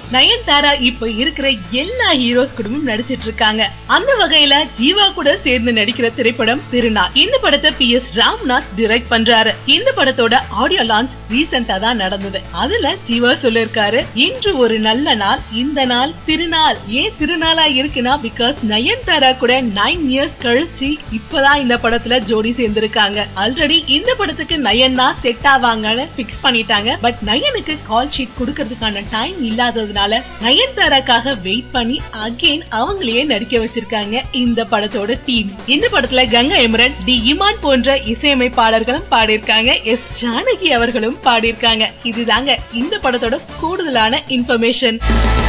நயன்தாரா இப்ப இருக்கிற எல்லா ஹீரோஸ் கூடவும் நடிச்சிட்டு இருக்காங்க அந்த வகையில ஜீவா கூட சேர்ந்து நடிக்கிற திரைப்படம் திருநாள் இந்த படத்தை பி எஸ் ராம்நாத் டிரெக்ட் பண்றாரு இந்த படத்தோட ஆடியோ லான்ச் ரீசெண்டா தான் நடந்தது அதுல ஜீவா சொல்லிருக்காரு இன்று ஒரு நல்ல நாள் இந்த நாள் திருநாள் ஏன் திருநாளா இருக்குன்னா பிகாஸ் நயன்தாரா கூட நைன் இயர்ஸ் கழிச்சு இப்பதான் இந்த படத்துல ஜோடி சேர்ந்திருக்காங்க ஆல்ரெடி இந்த படத்துக்கு நயன் தான் செட் ஆவாங்கன்னு பிக்ஸ் பண்ணிட்டாங்க பட் நயனுக்கு கால் ஷீட் கொடுக்கறதுக்கான டைம் இல்லாததுனால நயன்தாராக்காக வெயிட் பண்ணி அகைன் அவங்களையே நடிக்க வச்சிருக்காங்க இந்த படத்தோட டீம் இந்த படத்துல கங்கா எமரன் டி இமான் போன்ற இசையமைப்பாளர்களும் பாடியிருக்காங்க எஸ் ஜானகி அவர்களும் பாடியிருக்காங்க இதுதாங்க இந்த படத்தோட கூடுதலான இன்ஃபர்மேஷன்